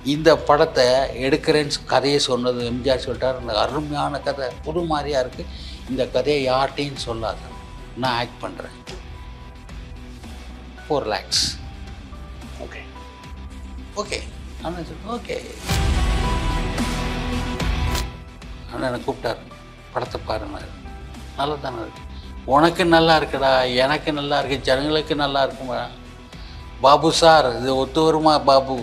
இந்த படத்தை எடுக்கிறேன்னு கதையை சொன்னது எம்ஜிஆர் சொல்லிட்டார் இந்த அருமையான கதை புது மாதிரியா இருக்குது இந்த கதையை யார்கிட்டையும் சொல்லாத நான் ஆக்ட் பண்ணுறேன் ஃபோர் லேக்ஸ் ஓகே ஓகே அண்ணன் சொல்லி ஓகே அண்ணனை கூப்பிட்டாரு படத்தை பாருங்க நல்லா தானே இருக்கு உனக்கு நல்லா இருக்குடா எனக்கு நல்லா இருக்கு ஜனங்களுக்கு நல்லா இருக்குமா பாபு சார் இது ஒத்து வருமா பாபு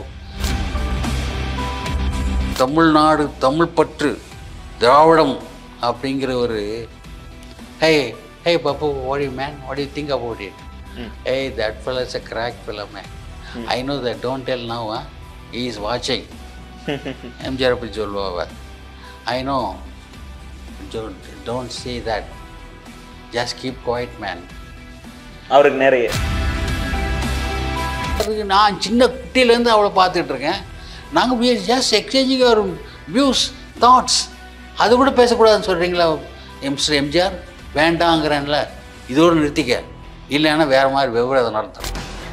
தமிழ்நாடு தமிழ் பற்று திராவிடம் அப்படிங்கிற ஒரு ஹே ஹே பாபு ஓடி மேன் ஓடி think about it hey that fell is a crack film man I know that don't tell now he is வாட்சிங் எம்ஜிஆர் அப்படி சொல்லுவாங்க I know don't don't say that just keep quiet man அவருக்கு நிறைய அதுக்கு நான் சின்ன குட்டியிலேருந்து அவளை பார்த்துட்டு இருக்கேன் நாங்கள் just exchanging our views thoughts அது கூட பேசக்கூடாதுன்னு சொல்கிறீங்களா எம்ஸ்டர் எம்ஜிஆர் வேண்டாங்கிறேன்ல இதோடு நிறுத்திக்க இல்லைன்னா வேறு மாதிரி விவரம் நடத்தும்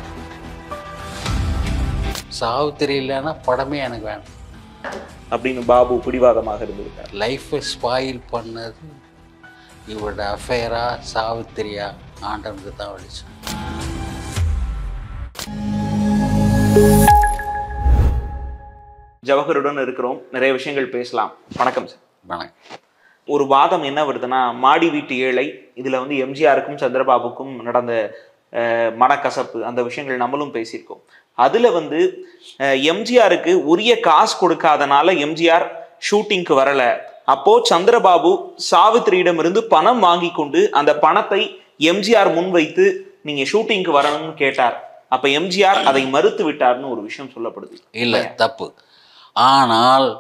சாவித்திரி இல்லைன்னா படமே எனக்கு வேணும் அப்படின்னு பாபு பிடிவாதமாக இருந்திருக்கார் லைஃப்பை ஸ்பாயில் பண்ணது இவரோட அஃபேரா சாவித்திரியா ஆண்டனுக்கு தான் வெளிச்சம் ஜவஹருடன் இருக்கிறோம் நிறைய விஷயங்கள் பேசலாம் வணக்கம் சார் வணக்கம் ஒரு வாதம் என்ன வருதுன்னா மாடி வீட்டு ஏழை இதுல வந்து எம்ஜிஆருக்கும் சந்திரபாபுக்கும் நடந்த அஹ், மனக்கசப்பு அந்த விஷயங்கள் நம்மளும் பேசியிருக்கோம் அதுல வந்து அஹ், எம்ஜிஆருக்கு உரிய காசு கொடுக்காதனால எம்ஜிஆர் ஷூட்டிங்க்கு வரல அப்போ சந்திரபாபு சாவித்திரியிடமிருந்து பணம் வாங்கி கொண்டு அந்த பணத்தை எம்ஜிஆர் முன்வைத்து நீங்க ஷூட்டிங்க்கு வரணும்னு கேட்டார் அப்ப எம்ஜிஆர் அதை மறுத்து விட்டார்னு ஒரு விஷயம் சொல்லப்படுது இல்லை தப்பு ஆனால்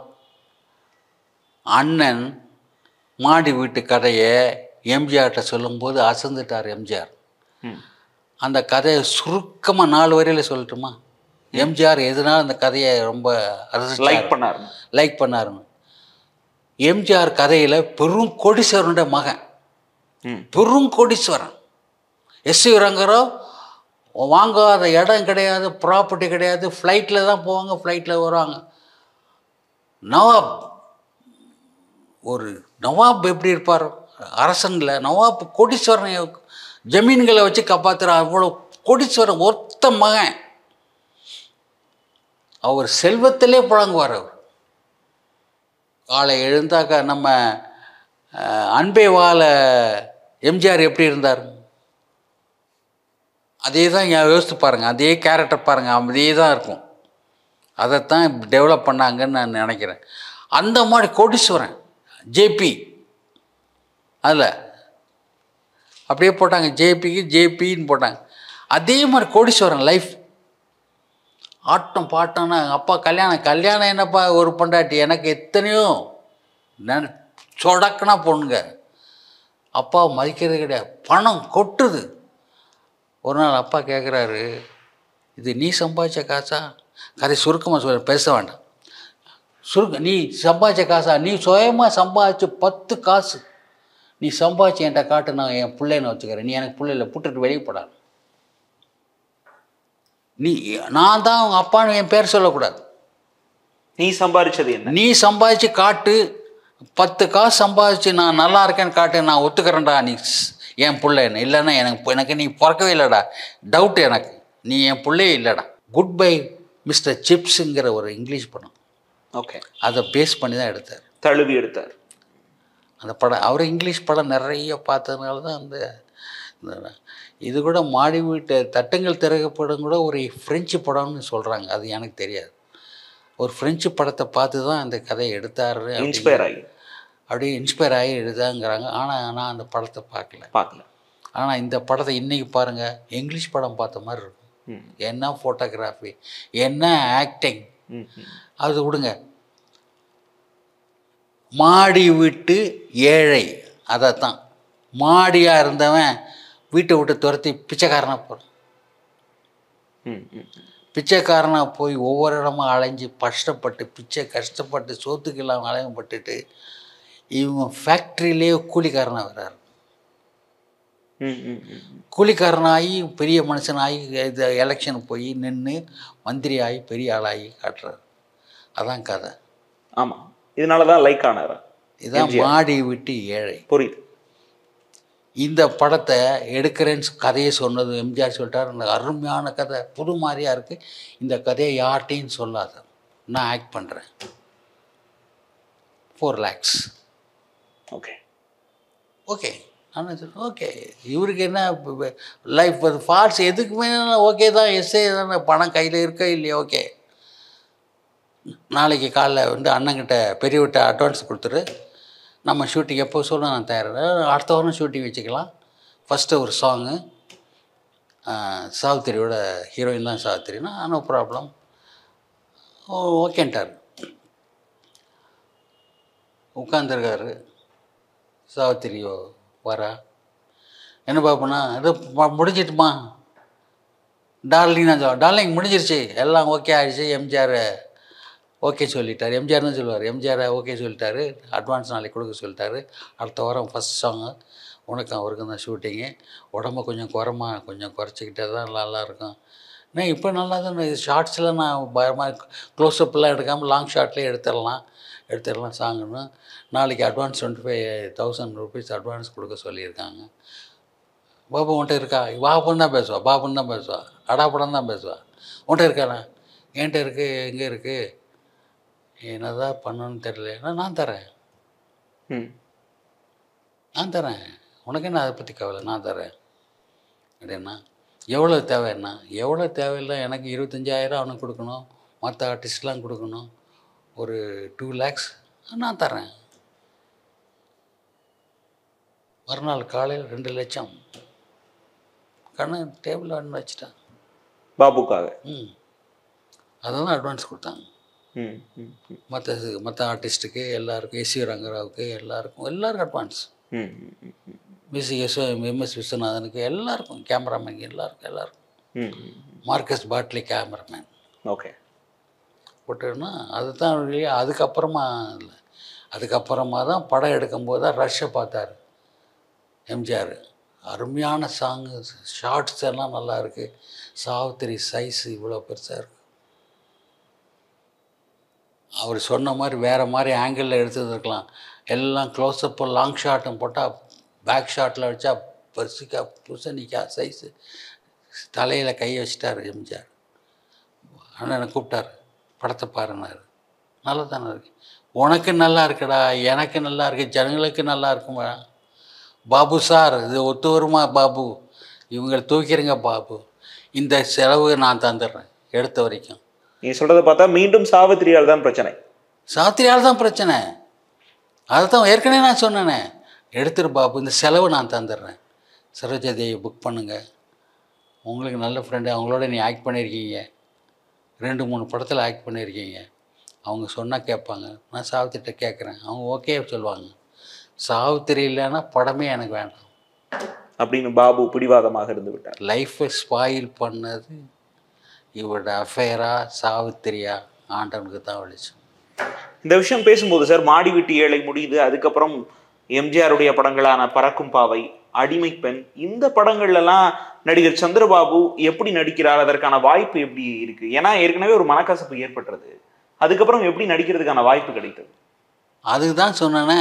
அண்ணன் மாடி வீட்டு கதையை எம்ஜிஆர்கிட்ட சொல்லும்போது அசந்துட்டார் எம்ஜிஆர் ம். அந்த கதையை சுருக்கமாக நாலு வரையில் சொல்லட்டுமா எம்ஜிஆர் எதனால் அந்த கதையை ரொம்ப லைக் பண்ணாரு லைக் பண்ணாருன்னு எம்ஜிஆர் கதையில் பெரும் கோடீஸ்வரனுடைய மகன் ம் பெரும் கோடீஸ்வரன் எஸ் வி ரங்கராவ் வாங்காத இடம் கிடையாது ப்ராப்பர்ட்டி கிடையாது ஃப்ளைட்டில் தான் போவாங்க ஃப்ளைட்டில் வருவாங்க நவாப் ஒரு நவாப் எப்படி இருப்பார் அரசன்ல நவாப் கோடீஸ்வரனை ஜமீன்களை வச்சு காப்பாற்றுற அவ்வளோ கோடீஸ்வரன் ஒருத்த மகன் அவர் செல்வத்திலே புழங்குவார் அவர் காலை எழுந்தாக்கா நம்ம அஹ், அன்பே வாழ எம்ஜிஆர் எப்படி இருந்தார் அதே தான் யோசித்து பாருங்கள் அதே கேரக்டர் பாருங்கள் அதே தான் இருக்கும் அதைத்தான் டெவலப் பண்ணாங்கன்னு நான் நினைக்கிறேன் அந்த மாதிரி கோடீஸ்வரன் ஜேபி அதில் அப்படியே போட்டாங்க ஜேபிக்கு ஜேபின்னு போட்டாங்க அதே மாதிரி கோடீஸ்வரன் லைஃப் ஆட்டம் பாட்டம்னா அப்பா கல்யாணம் கல்யாணம் என்னப்பா ஒரு பொண்டாட்டி எனக்கு எத்தனையோ நென சொடக்குனா பொண்ணுங்க அப்பா மதிக்கிறது கிடையாது பணம் கொட்டுது ஒரு நாள் அப்பா கேட்குறாரு இது நீ சம்பாதிச்ச காசா கதை சுருக்கமாக சொல்ல பேச வேண்டாம் சுருக்க நீ சம்பாதிச்ச காசா நீ சுயமாக சம்பாதிச்ச பத்து காசு நீ சம்பாதிச்சு என்கிட்ட காட்டு நான் என் பிள்ளைன்னு வச்சுக்கிறேன் நீ எனக்கு பிள்ளை இல்லை புட்டுட்டு வெளியே போடாது நீ நான் தான் அவங்க அப்பான்னு என் பேர் சொல்லக்கூடாது நீ சம்பாதிச்சது என்ன நீ சம்பாதிச்சு காட்டு பத்து காசு சம்பாதிச்சு நான் நல்லா இருக்கேன்னு காட்டு நான் ஒத்துக்கிறேன்டா நீ ஸ்- என் பிள்ளைன்னு இல்லைன்னா எனக்கு எனக்கு நீ பிறக்கவே இல்லைடா டவுட் எனக்கு நீ என் பிள்ளையே இல்லைடா குட் பை மிஸ்டர் சிப்ஸுங்கிற ஒரு இங்கிலீஷ் படம் ஓகே அதை பேஸ் பண்ணி தான் எடுத்தார் தழுவி எடுத்தார் அந்த படம் அவர் இங்கிலீஷ் படம் நிறைய பார்த்ததுனால தான் அந்த இந்த- இது கூட மாடி வீட்டு தட்டுங்கள் திறக்கப்படம் கூட ஒரு ஃப்ரெஞ்சு படம்னு சொல்கிறாங்க அது எனக்கு தெரியாது ஒரு ஃப்ரெஞ்சு படத்தை பார்த்து தான் அந்த கதையை எடுத்தாரு அப்படி- இன்ஸ்பயர் ஆகி அப்படியே இன்ஸ்பயர் ஆகி எடுத்தாங்கிறாங்க ஆனால் நான் அந்த படத்தை பார்க்கல பார்க்கல ஆனால் இந்த படத்தை இன்றைக்கி பாருங்கள் இங்கிலீஷ் படம் பார்த்த மாதிரி இருக்கும் ம், என்ன ஃபோட்டோகிராஃபி என்ன ஆக்டிங் ம், ம். அது விடுங்க மாடி விட்டு ஏழை அதைத்தான் மாடியாக இருந்தவன் வீட்டை விட்டு துரத்தி பிச்சைக்காரனாக போகிறான் ம், ம். பிச்சைக்காரனாக போய் ஒவ்வொரு இடமா அலைஞ்சு கஷ்டப்பட்டு பிச்சை கஷ்டப்பட்டு சோத்துக்கு இல்லாமல் அலையப்பட்டுட்டு இவன் ஃபேக்ட்ரியிலே கூலிக்காரனாக வர்றாரு ம், ம், ம். கூலிக்காரனாகி பெரிய மனுஷனாகி இது எலெக்ஷன் போய் நின்று மந்திரி ஆகி பெரிய ஆளாகி காட்டுறாரு அதான் கதை ஆமா இதனாலதான் லைக் ஆனாரா இதான் மாடி விட்டு ஏழை புரியுது இந்த படத்தை எடுக்கிறேன்னு கதையை சொன்னது எம்ஜிஆர் சொல்லிட்டார் இந்த அருமையான கதை புது மாதிரியா இருக்குது இந்த கதையை யார்கிட்டையும் சொல்லாத நான் ஆக்ட் பண்ணுறேன் ஃபோர் லேக்ஸ் ஓகே ஓகே நான் சொன்னேன் ஓகே இவருக்கு என்ன லைஃப் அது ஃபால்ஸ் எதுக்குமே ஓகே தான் எஸ்ஏ தானே பணம் கையில் இருக்கா இல்லையா ஓகே நாளைக்கு காலைல வந்து அண்ணங்கிட்ட பெரியவிட்ட அட்வான்ஸ் கொடுத்துரு நம்ம ஷூட்டிங் எப்போ சொல்ல நான் தயார் அடுத்த வாரம் ஷூட்டிங் வச்சுக்கலாம் ஃபஸ்ட்டு ஒரு சாங்கு சாவித்திரியோட ஹீரோயின் தான் சாவித்திரினா நோ ப்ராப்ளம் ஓ ஓகேன்ட்டார் உட்காந்துருக்காரு சாவித்திரியோ வரா என்ன பார்ப்போன்னா இது ம- முடிஞ்சிட்டுமா டார்லிங் நான் சொல்லுவேன் டார்லிங் முடிஞ்சிருச்சு எல்லாம் ஓகே ஆயிடுச்சு எம்ஜிஆர் ஓகே சொல்லிட்டார் எம்ஜிஆர் தான் சொல்லுவார் எம்ஜிஆர் ஓகே சொல்லிட்டாரு அட்வான்ஸ் நாளைக்கு கொடுக்க சொல்லிட்டாரு அடுத்த வாரம் ஃபஸ்ட் சாங்கு உனக்கு அவருக்கும் தான் ஷூட்டிங்கு உடம்ப கொஞ்சம் குறமா கொஞ்சம் குறைச்சிக்கிட்டே தான் நல்லா இருக்கும் நான் இப்போ நல்லா தான் ஷார்ட்ஸில் நான் பயமாக க்ளோஸ்அப்லாம் எடுக்காமல் லாங் ஷாட்லேயே எடுத்துடலாம் எடுத்துடலாம் சாங்குன்னு நாளைக்கு advance twenty five thousand rupees advance கொடுக்க சொல்லியிருக்காங்க பாபு உன்ட்ட இருக்கா பாபுன்னு தான் பேசுவா பாபுன்னு தான் பேசுவா அடாப்படம் தான் பேசுவா உன்ட்ட இருக்காண்ணா என்கிட்ட இருக்குது எங்கே இருக்குது என்னதான் பண்ணணும்னு தெரியல நான் தரேன் ம் நான் தரேன் உனக்கு என்ன அதை பற்றி கவலை நான் தரேன் அப்படின்னா எவ்வளோ தேவைன்னா எவ்வளோ தேவையில்லை எனக்கு இருபத்தஞ்சாயிரம் அவனுக்கு கொடுக்கணும் மற்ற ஆர்டிஸ்ட்லாம் கொடுக்கணும் ஒரு டூ லேக்ஸ் நான் தரேன் மறுநாள் காலையில் ரெண்டு லட்சம் கண்ணு டேபிள் ஆன் வச்சுட்டான் பாபுக்காக ம் அதுதான் அட்வான்ஸ் கொடுத்தாங்க ம் ம் ம், மற்ற மற்ற ஆர்டிஸ்ட்டுக்கு எல்லாருக்கும் எஸ்வி ரங்கராவுக்கு எல்லாருக்கும் எல்லாருக்கும் அட்வான்ஸ் ம் ம், ம், ம், மியூசிக் எஸ் எம்எஸ் விஸ்வநாதனுக்கு எல்லாருக்கும் கேமராமேன் எல்லாருக்கும் எல்லாருக்கும் ம், ம். மார்க்கஸ் பாட்லி கேமராமேன் ஓகே போட்டோன்னா அதுதான் இல்லையா அதுக்கப்புறமா இல்லை அதுக்கப்புறமா தான் படம் எடுக்கும்போது தான் ரஷ்ஷை பார்த்தாரு எம்ஜிஆர் அருமையான சாங்கு ஷார்ட்ஸ் எல்லாம் நல்லா இருக்குது சாவித்திரி சைஸ் இவ்வளோ பெருசாக இருக்கு அவர் சொன்ன மாதிரி வேறு மாதிரி ஆங்கிளில் எடுத்துருக்கலாம் எல்லாம் க்ளோஸ்அப்பு லாங் ஷாட்டும் போட்டால் பேக் ஷாட்டில் வச்சா பர்சிக்கா புசணிக்கா சைஸு தலையில் கை வச்சிட்டார் எம்ஜிஆர் அண்ணனை கூப்பிட்டாரு படத்தை பாருனாரு நல்லா தானே இருக்கு உனக்கு நல்லா இருக்குடா எனக்கு நல்லா இருக்கு ஜனங்களுக்கு நல்லா இருக்குமா பாபு சார் இது ஒத்து வருமா பாபு இவங்களை தூக்கிறங்க பாபு இந்த செலவு நான் தந்துடுறேன் எடுத்த வரைக்கும் நீ சொல்றதை பார்த்தா மீண்டும் சாவித்திரியால் தான் பிரச்சனை சாத்திரியால் தான் பிரச்சனை அதை தான் ஏற்கனவே நான் சொன்னேனே எடுத்துரு பாபு இந்த செலவு நான் தந்துடுறேன் சரோஜா தேவி புக் பண்ணுங்க உங்களுக்கு நல்ல ஃப்ரெண்டு அவங்களோட நீ ஆக்ட் பண்ணியிருக்கீங்க ரெண்டு மூணு படத்தில் ஆக்ட் பண்ணியிருக்கீங்க அவங்க சொன்னால் கேட்பாங்க நான் சாவித்திரிட்ட கேட்குறேன் அவங்க ஓகே சொல்லுவாங்க சாவித்திரி இல்லைன்னா படமே எனக்கு வேண்டாம் அப்படின்னு பாபு பிடிவாதமாக இருந்து விட்டார் லைஃப்பை ஸ்பாயில் பண்ணது இவரோட அஃபேரா சாவித்திரியா ஆண்டவனுக்கு தான் வெளிச்சம் இந்த விஷயம் பேசும்போது சார் மாடி வீட்டு ஏழை முடியுது அதுக்கப்புறம் எம்ஜிஆருடைய படங்களான பறக்கும் பாவை அடிமை பெண் இந்த படங்கள்லாம் நடிகர் சந்திரபாபு எப்படி நடிக்கிறார் அதற்கான வாய்ப்பு எப்படி இருக்கு ஏன்னா ஏற்கனவே ஒரு மனக்கசப்பு ஏற்பட்டது அதுக்கப்புறம் எப்படி நடிக்கிறதுக்கான வாய்ப்பு கிடைத்தது அதுக்கு தான் சொன்னேனே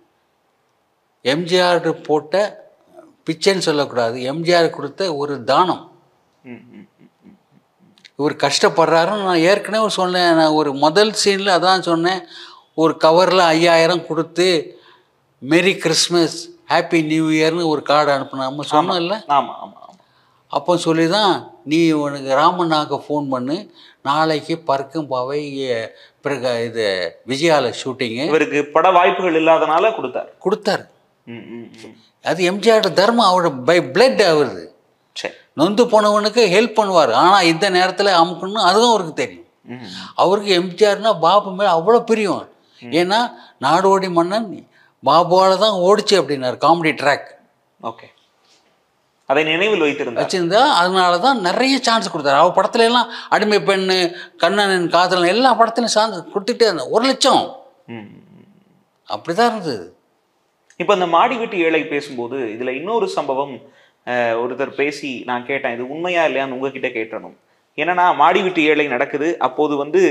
எம்ஜிஆர் போட்ட பிச்சைன்னு சொல்லக்கூடாது எம்ஜிஆர் கொடுத்த ஒரு தானம் ம், ம், ம். இவர் கஷ்டப்படுறாருன்னு நான் ஏற்கனவே சொன்னேன் நான் ஒரு முதல் சீனில் அதான் சொன்னேன் ஒரு கவரில் ஐயாயிரம் கொடுத்து மெரி கிறிஸ்மஸ் ஹாப்பி நியூ இயர்னு ஒரு கார்டு அனுப்புனாம சொன்னோம்ல ஆமா ஆமா ஆமா அப்போ சொல்லி தான் நீ உனக்கு ராமண்ணாக்கு ஃபோன் பண்ணு நாளைக்கு பறக்கும் பாவை எ- பிறகு இது விஜயால ஷூட்டிங்கு இவருக்கு பட வாய்ப்புகள் இல்லாதனால கொடுத்தார் கொடுத்தாரு ம், ம், ம். அது எம்ஜிஆர் தர்மம் அவரோட பை பிளட் அவருது சரி நொந்து போனவனுக்கு ஹெல்ப் பண்ணுவார் ஆனால் இந்த நேரத்தில் அமுக்கணும் அதுவும் அவருக்கு தெரியும் ம். அவருக்கு எம்ஜிஆர்னா பாபு மேலே அவ்வளோ பிரியம் ஏன்னா நாடோடி மன்னன் பாபுவால் தான் ஓடிச்சு அப்படின்னாரு காமெடி ட்ராக் ஓகே அதை நினைவில் வைத்திருந்தார் வச்சிருந்தா அதனால தான் நிறைய சான்ஸ் கொடுத்தாரு அவர் படத்துல எல்லாம் அடிமை பெண்ணு கண்ணனின் காதலன் எல்லா படத்துலையும் சான்ஸ் கொடுத்துட்டே இருந்தார் ஒரு லட்சம் ம், ம், ம். அப்படி தான் இருந்தது இப்போ இந்த மாடி வீட்டு ஏழை பேசும்போது இதுல இன்னொரு சம்பவம் அஹ், ஒருத்தர் பேசி நான் கேட்டேன் இது உண்மையா இல்லையான்னு உங்ககிட்ட கேட்டணும் என்னன்னா மாடி வீட்டு ஏழை நடக்குது அப்போது வந்து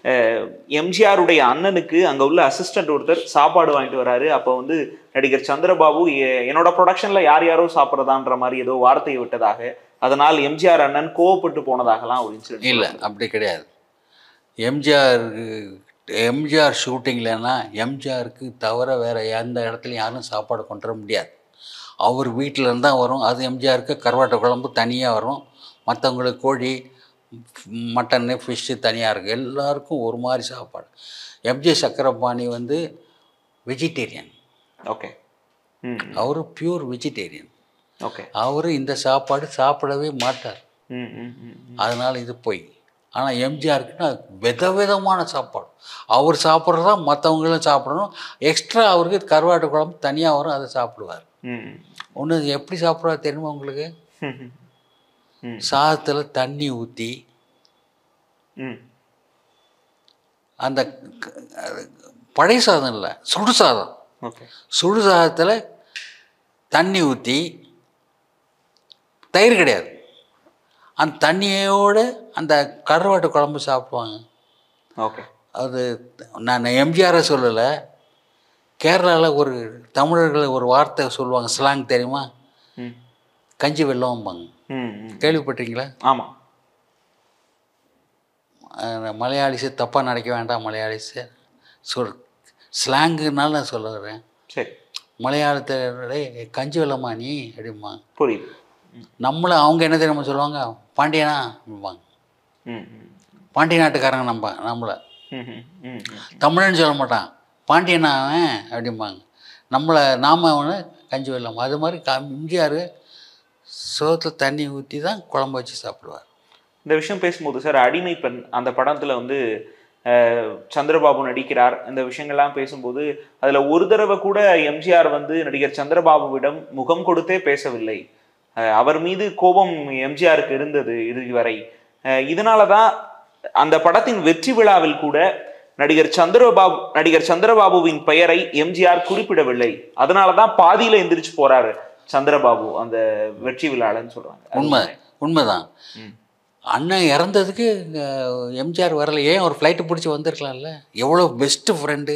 எம்ஜிஆருடைய அண்ணனுக்கு அங்க உள்ள அசிஸ்டன்ட் ஒருத்தர் சாப்பாடு வாங்கிட்டு வராரு அப்போ வந்து நடிகர் சந்திரபாபு எ- என்னோட ப்ரொடக்ஷன்ல யார் யாரோ சாப்பிட்றதான்ற மாதிரி ஏதோ வார்த்தையை விட்டதாக அதனால் எம்ஜிஆர் அண்ணன் கோவப்பட்டு போனதாகலாம் ஒரு இன்சிடென்ட் இல்லை அப்படி கிடையாது எம்ஜிஆர் எம்ஜிஆர் ஷூட்டிங்லன்னா எம்ஜிஆருக்கு தவிர வேறு எந்த இடத்துலையும் யாரும் சாப்பாடு கொண்டு வர முடியாது அவர் வீட்டில் இருந்தால் வரும் அது எம்ஜிஆருக்கு கருவாட்டு குழம்பு தனியாக வரும் மற்றவங்களுக்கு கோழி மட்டன்னு ஃபிஷ்ஷு தனியாக இருக்கும் எல்லாருக்கும் ஒரு மாதிரி சாப்பாடு எம்ஜி சக்கரபாணி வந்து வெஜிடேரியன் ஓகே ம் அவர் பியூர் வெஜிடேரியன் ஓகே அவர் இந்த சாப்பாடு சாப்பிடவே மாட்டார் ம் ம் ம் ம். அதனால் இது போய் ஆனால் எம்ஜிஆருக்குன்னா விதவிதமான சாப்பாடு அவர் சாப்பிட்றதா மற்றவங்களும் சாப்பிடணும் எக்ஸ்ட்ரா அவருக்கு கருவாட்டு குழம்பு தனியாக வரும் அதை சாப்பிடுவார் ம் ஒன்று எப்படி சாப்பிடுவார் தெரியுமா உங்களுக்கு ம் ம் சாதத்தில் தண்ணி ஊற்றி ம் அந்த க- அது பழைய சாதம் இல்லை சுடு சாதம் ஓகே சுடு சாதத்தில் தண்ணி ஊற்றி தயிர் கிடையாது அந்த தண்ணியோடு அந்த கருவாட்டு குழம்பு சாப்பிடுவாங்க ஓகே அது நான் எம்ஜிஆரை சொல்லலை கேரளாவில் ஒரு தமிழர்கள் ஒரு வார்த்தை சொல்லுவாங்க ஸ்லாங் தெரியுமா ம் கஞ்சி வெள்ளம்பாங்க ம் ம் கேள்விப்பட்டீங்களா ஆமாம் அஹ் மலையாளிஸு தப்பாக நினைக்க வேண்டாம் மலையாளிஸு சொல் ஸ்லாங்குனால நான் சொல்ல வரேன் சரி மலையாளத்தில் "டேய், கஞ்சி வெள்ளமா நீ அப்படிம்மா புரியுது நம்மளை அவங்க என்ன தெரியுமா சொல்லுவாங்க பாண்டியனா அப்படிம்பாங்க ம் ம் பாண்டிய நாட்டுக்காரங்க நம்ம நம்மளை ம் ம் ம் ம் தமிழன்னு சொல்ல மாட்டான் பாண்டியனா அவன் அப்படிம்பாங்க நம்மளை நாம அவனை கஞ்சி வெள்ளம் அது மாதிரி க எம்ஜிஆர் சோத்தில் தண்ணி ஊற்றி தான் குழம்பு வச்சு சாப்பிடுவார் இந்த விஷயம் பேசும்போது சார் அடிமை பெண் அந்த படத்துல வந்து அஹ், சந்திரபாபு நடிக்கிறார் இந்த விஷயங்கள்லாம் பேசும்போது அதுல ஒரு தடவை கூட எம்ஜிஆர் வந்து நடிகர் சந்திரபாபுவிடம் முகம் கொடுத்தே பேசவில்லை அஹ், அவர் மீது கோபம் எம்ஜிஆருக்கு இருந்தது இறுதி வரை அஹ், இதனாலதான் அந்த படத்தின் வெற்றி விழாவில் கூட நடிகர் சந்திரபாபு நடிகர் சந்திரபாபுவின் பெயரை எம்ஜிஆர் குறிப்பிடவில்லை அதனாலதான் பாதியில எந்திரிச்சு போறாரு சந்திரபாபு அந்த வெற்றி விழாலன்னு சொல்றாங்க உண்மை உண்மைதான் ம். அண்ணன் இறந்ததுக்கு அஹ், எம்ஜிஆர் வரல ஏன் ஒரு ஃப்ளைட்டு பிடிச்சி வந்திருக்கலாம்ல எவ்வளோ பெஸ்ட்டு ஃப்ரெண்டு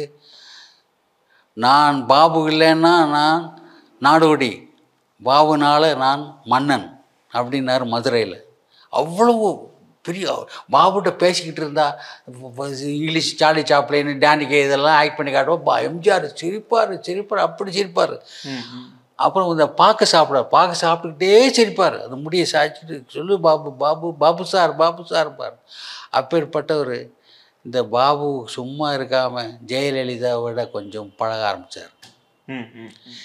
நான் பாபு இல்லைன்னா நான் நாடோடி பாபுனால நான் மன்னன் அப்படின்னாரு மதுரையில் அவ்வளவு பெரிய பாபுகிட்ட பேசிக்கிட்டு இருந்தா இங்கிலீஷ் சார்லி சாப்ளின் டேனிகே இதெல்லாம் ஆக்ட் பண்ணி காட்டுவோம் பா எம்ஜிஆர் சிரிப்பார் சிரிப்பார் அப்படி சிரிப்பார் ம், ம். அப்புறம் இந்த பாக்கு சாப்பிடார் பாக்கு சாப்பிட்டுக்கிட்டே சிரிப்பார் அது முடியை சாய்ச்சிட்டு சொல்லு பாபு பாபு பாபு சார் பாபு சார் பார் அப்பேற்பட்டவர் இந்த பாபு சும்மா இருக்காம ஜெயலலிதாவோட கொஞ்சம் பழக ஆரம்பித்தார் ம், ம், ம்.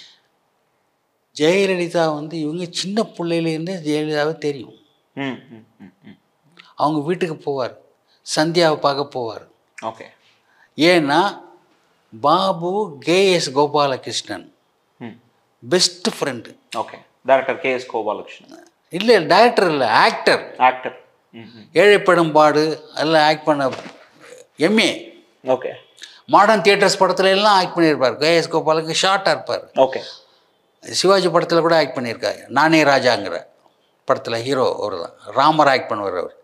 ஜெயலலிதா வந்து இவங்க சின்ன பிள்ளையிலேருந்தே ஜெயலலிதாவை தெரியும் ம், ம், ம், ம். அவங்க வீட்டுக்கு போவார் சந்தியாவை பார்க்க போவார் ஓகே ஏன்னா பாபு கேஎஸ் கோபாலகிருஷ்ணன் ம் best friend okay director K S Gopalakrishnan இல்லை டைரக்டர் இல்லை ஆக்டர் ஆக்டர் ம் ம் ஏழைப்படும் பாடு எல்லாம் ஆக்ட் பண்ண எம்ஏ ஓகே மாடர்ன் தியேட்டர்ஸ் படத்துல எல்லாம் ஆக்ட் பண்ணியிருப்பார் கேஎஸ் கோபாலுக்கு ஷார்ட்டாக இருப்பார் ஓகே சிவாஜி படத்தில் கூட ஆக்ட் பண்ணியிருக்காரு நானே ராஜாங்கிற படத்தில் ஹீரோ அவர் தான் ராமர் ஆக்ட் பண்ணுவார் அவர்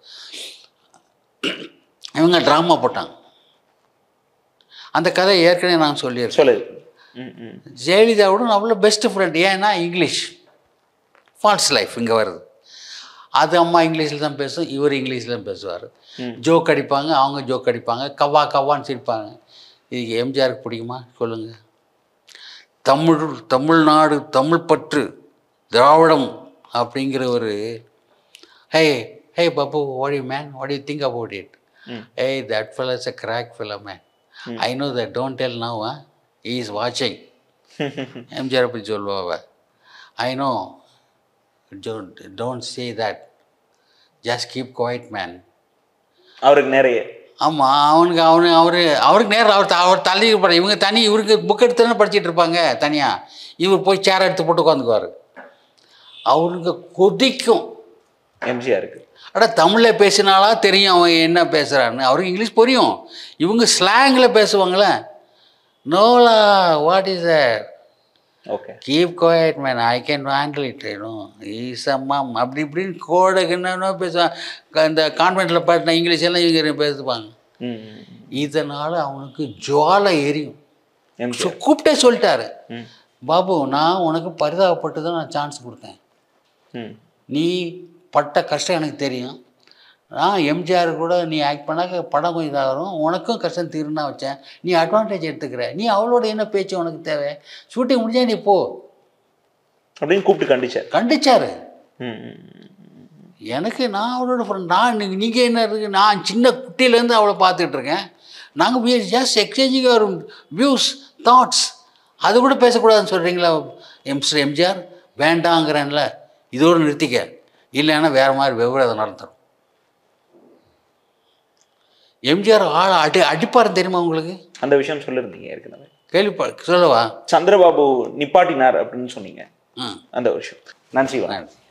இவங்க ட்ராமா போட்டாங்க அந்த கதை ஏற்கனவே நான் சொல்லியிருக்கேன் சொல்லுது ம் ம் ஜெயலலிதாவோட அவ்வளோ பெஸ்ட் ஃப்ரெண்ட் ஏன்னா இங்கிலீஷ் ஃபால்ஸ் லைஃப் இங்கே வருது அது அம்மா இங்கிலீஷில் தான் பேசும் இவர் இங்கிலீஷில் தான் பேசுவார் ம். ஜோக் அடிப்பாங்க அவங்க ஜோக் அடிப்பாங்க கவ்வா கவ்வான்னு சிரிப்பாங்க இது எம்ஜிஆருக்கு பிடிக்குமா சொல்லுங்கள் தமிழ் தமிழ்நாடு தமிழ் பற்று திராவிடம் அப்படிங்கிற ஒரு hey hey Pappu what you man what you think about it ம். Hey that fell is a crack film man I know that don't tell now he is வாட்சிங் எம்ஜிஆர் அப்படி சொல்லுவாவ I know don't don't say that just keep quiet man அவருக்கு நிறைய ஆமாம் அவனுக்கு அவனு அவரு அவருக்கு நேரம் அவர் த- அவர் தள்ளி பட இவங்க தனி இவருக்கு புக் எடுத்து தானே படிச்சிட்டு இருப்பாங்க தனியாக இவர் போய் சேர் எடுத்து போட்டு உட்காந்துக்குவார் அவருக்கு கொதிக்கும் எம்ஜிஆருக்கு அட தமிழில் பேசினாலா தெரியும் அவன் என்ன பேசுகிறான்னு அவருக்கு இங்கிலீஷ் புரியும் இவங்க ஸ்லாங்கில் பேசுவாங்களே நோலா what is that okay keep quiet man I can handle it இன்னும் ஈசம்மாம் அப்படி இப்படின்னு கோடை என்னென்ன பேசுவாங்க இந்த கான்வெண்ட்டில் பாட்டின இங்கிலீஷ் எல்லாம் இவங்க பேசுவாங்க ம் இதனால் அவனுக்கு ஜுவாலை எரியும் எம்ஜிஆர் சு- கூப்பிட்டே சொல்லிட்டாரு ம் பாபு நான் உனக்கு பரிதாபப்பட்டு தான் நான் சான்ஸ் கொடுத்தேன் ம் நீ பட்ட கஷ்டம் எனக்கு தெரியும் நான் எம்ஜிஆர் கூட நீ ஆக்ட் பண்ணாக்க படம் கொஞ்சம் இதாக வரும் உனக்கும் கஷ்டம் தீருன்னா வச்சேன் நீ அட்வான்டேஜ் எடுத்துக்கிற நீ அவளோட என்ன பேச்சு உனக்கு தேவை ஷூட்டிங் முடிஞ்சா நீ போ அப்படின்னு கூப்பிட்டு கண்டிச்சார் கண்டிச்சாரு ம் ம், எனக்கு நான் அவளோட ஃப்ரெண்ட் நான் நீங்கள் என்ன இருக்கு நான் சின்ன குட்டியிலேருந்து அவளை பார்த்துட்டு இருக்கேன் நாங்கள் we just exchanging our views thoughts அது கூட பேசக்கூடாதுன்னு சொல்கிறீங்களா எம்ஸ்டர் எம்ஜிஆர் வேண்டாங்கிறேன்ல இதோடு நிறுத்திக்க இல்லைன்னா வேறு மாதிரி விவரம் நடத்துகிறோம் எம்ஜிஆர் ஆள் அடி அடிப்பார் தெரியுமா உங்களுக்கு அந்த விஷயம் சொல்லியிருந்தீங்க ஏற்கனவே கேள்விப்பா சொல்லவா சந்திரபாபு நிப்பாட்டினார் அப்படின்னு சொன்னீங்க ம் அந்த விஷயம் நன்றி வா நன்றி